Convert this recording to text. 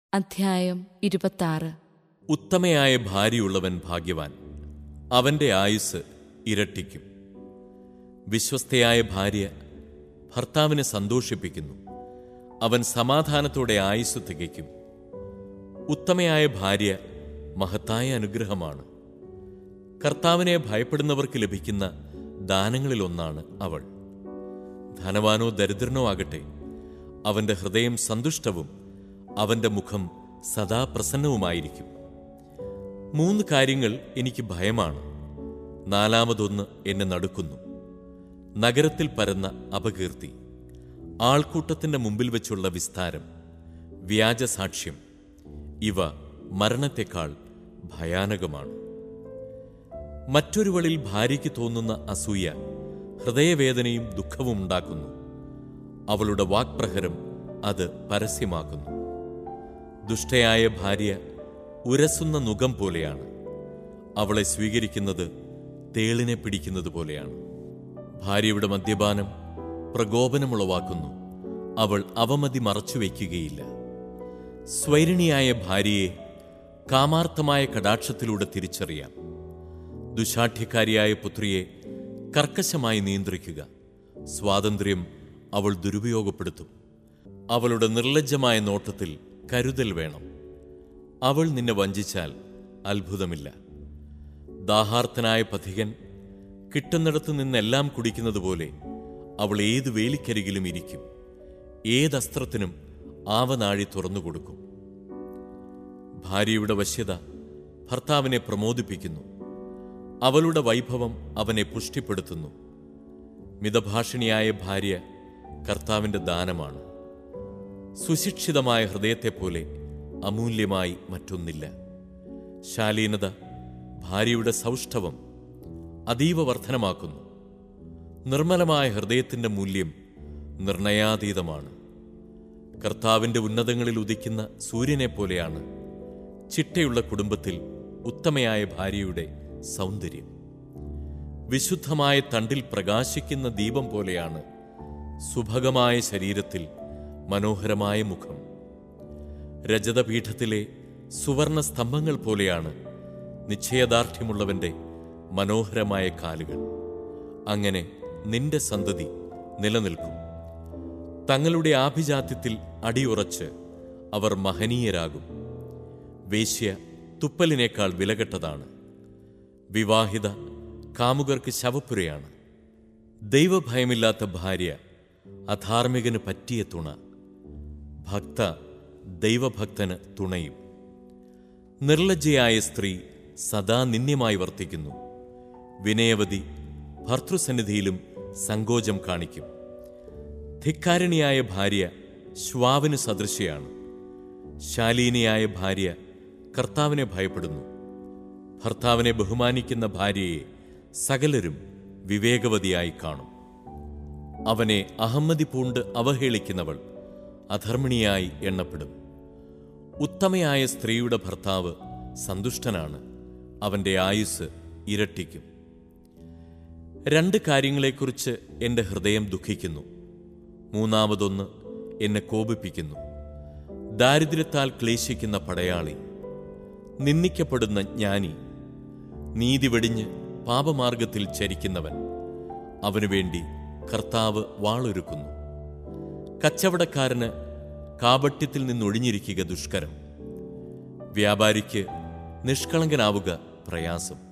അധ്യായം ഇരുപത്താറ് ഉത്തമയായ ഭാര്യയുള്ളവൻ ഭാഗ്യവാൻ അവന്റെ ആയുസ് ഇരട്ടിക്കും വിശ്വസ്തയായ ഭാര്യ ഭർത്താവിനെ സന്തോഷിപ്പിക്കുന്നു അവൻ സമാധാനത്തോടെ ആയുസ് തികയ്ക്കും ഉത്തമയായ ഭാര്യ മഹത്തായ അനുഗ്രഹമാണ് കർത്താവിനെ ഭയപ്പെടുന്നവർക്ക് ലഭിക്കുന്ന ദാനങ്ങളിലൊന്നാണ് അവൾ ധനവാനോ ദരിദ്രനോ ആകട്ടെ അവന്റെ ഹൃദയം സന്തുഷ്ടവും അവന്റെ മുഖം സദാ പ്രസന്നവുമായിരിക്കും മൂന്ന് കാര്യങ്ങൾ എനിക്ക് ഭയമാണ് നാലാമതൊന്ന് എന്നെ നടുക്കുന്നു നഗരത്തിൽ പരന്ന അപകീർത്തി ആൾക്കൂട്ടത്തിന്റെ മുമ്പിൽ വെച്ചുള്ള വിസ്താരം വ്യാജസാക്ഷ്യം ഇവ മരണത്തെക്കാൾ ഭയാനകമാണ് മറ്റൊരുവളിൽ ഭാര്യയ്ക്ക് തോന്നുന്ന അസൂയ ഹൃദയവേദനയും ദുഃഖവും ഉണ്ടാക്കുന്നു അവളുടെ വാക്പ്രഹരം അത് പരസ്യമാക്കുന്നു ദുഷ്ടയായ ഭാര്യ ഉരസുന്ന നുകം പോലെയാണ് അവളെ സ്വീകരിക്കുന്നത് തേളിനെ പിടിക്കുന്നത് പോലെയാണ് ഭാര്യയുടെ മദ്യപാനം പ്രകോപനമുളവാക്കുന്നു അവൾ അവമതി മറച്ചുവെക്കുകയില്ല സ്വൈരിണിയായ ഭാര്യയെ കാമാർത്ഥമായ കടാക്ഷത്തിലൂടെ തിരിച്ചറിയാം ദുശാഠ്യക്കാരിയായ പുത്രിയെ കർക്കശമായി നിയന്ത്രിക്കുക സ്വാതന്ത്ര്യം അവൾ ദുരുപയോഗപ്പെടുത്തും അവളുടെ നിർലജ്ജമായ നോട്ടത്തിൽ കരുതൽ വേണം അവൾ നിന്നെ വഞ്ചിച്ചാൽ അത്ഭുതമില്ല ദാഹാർത്ഥനായ പഥികൻ കിട്ടുന്നിടത്തു നിന്നെല്ലാം കുടിക്കുന്നത് പോലെ അവൾ ഏത് വേലിക്കരികിലും ഇരിക്കും ഏതസ്ത്രത്തിനും ആവനാഴി തുറന്നുകൊടുക്കും ഭാര്യയുടെ വശ്യത ഭർത്താവിനെ പ്രമോദിപ്പിക്കുന്നു അവളുടെ വൈഭവം അവനെ പുഷ്ടിപ്പെടുത്തുന്നു മിതഭാഷിണിയായ ഭാര്യ കർത്താവിന്റെ ദാനമാണ് സുശിക്ഷിതമായ ഹൃദയത്തെപ്പോലെ അമൂല്യമായി മറ്റൊന്നില്ല ശാലീനത ഭാര്യയുടെ സൗഷ്ഠവം അതീവ വർധനമാക്കുന്നു നിർമ്മലമായ ഹൃദയത്തിന്റെ മൂല്യം നിർണയാതീതമാണ് കർത്താവിന്റെ ഉന്നതങ്ങളിൽ ഉദിക്കുന്ന സൂര്യനെ പോലെയാണ് ചിട്ടയുള്ള കുടുംബത്തിൽ ഉത്തമയായ ഭാര്യയുടെ സൗന്ദര്യം വിശുദ്ധമായ തണ്ടിൽ പ്രകാശിക്കുന്ന ദീപം പോലെയാണ് സുഭഗമായ ശരീരത്തിൽ മനോഹരമായ മുഖം രജതപീഠത്തിലെ സുവർണ സ്തംഭങ്ങൾ പോലെയാണ് നിശ്ചയദാർഢ്യമുള്ളവന്റെ മനോഹരമായ കാലുകൾ അങ്ങനെ നിന്റെ സന്തതി നിലനിൽക്കും തങ്ങളുടെ ആഭിജാത്യത്തിൽ അടിയുറച്ച് അവർ മഹനീയരാകും വേശ്യ തുപ്പലിനേക്കാൾ വിലകെട്ടതാണ് വിവാഹിത കാമുകർക്ക് ശവപ്പുരയാണ് ദൈവഭയമില്ലാത്ത ഭാര്യ അധാർമികന് പറ്റിയ തുണ ഭക്ത ദൈവഭക്തന് തുണയും നിർലജ്ജയായ സ്ത്രീ സദാ നിന്ദ്യമായി വർത്തിക്കുന്നു വിനയവതി ഭർത്തൃസന്നിധിയിലും സങ്കോചം കാണിക്കും ധിക്കാരിണിയായ ഭാര്യ ശ്വാവിന് സദൃശയാണ് ശാലീനിയായ ഭാര്യ കർത്താവിനെ ഭയപ്പെടുന്നു ഭർത്താവിനെ ബഹുമാനിക്കുന്ന ഭാര്യയെ സകലരും വിവേകവതിയായി കാണും അവനെ അഹമ്മതി പൂണ്ട് അവഹേളിക്കുന്നവൾ അധർമ്മിണിയായി എണ്ണപ്പെടും ഉത്തമയായ സ്ത്രീയുടെ ഭർത്താവ് സന്തുഷ്ടനാണ് അവന്റെ ആയുസ് ഇരട്ടിക്കും രണ്ട് കാര്യങ്ങളെക്കുറിച്ച് എന്റെ ഹൃദയം ദുഃഖിക്കുന്നു മൂന്നാമതൊന്ന് എന്നെ കോപിപ്പിക്കുന്നു ദാരിദ്ര്യത്താൽ ക്ലേശിക്കുന്ന പടയാളി നിന്ദിക്കപ്പെടുന്ന ജ്ഞാനി നീതി വെടിഞ്ഞ് പാപമാർഗത്തിൽ ചരിക്കുന്നവൻ അവനുവേണ്ടി കർത്താവ് വാളൊരുക്കുന്നു കച്ചവടക്കാരന് കാപട്യത്തിൽ നിന്നൊഴിഞ്ഞിരിക്കുക ദുഷ്കരം വ്യാപാരിക്ക് നിഷ്കളങ്കനാവുക പ്രയാസം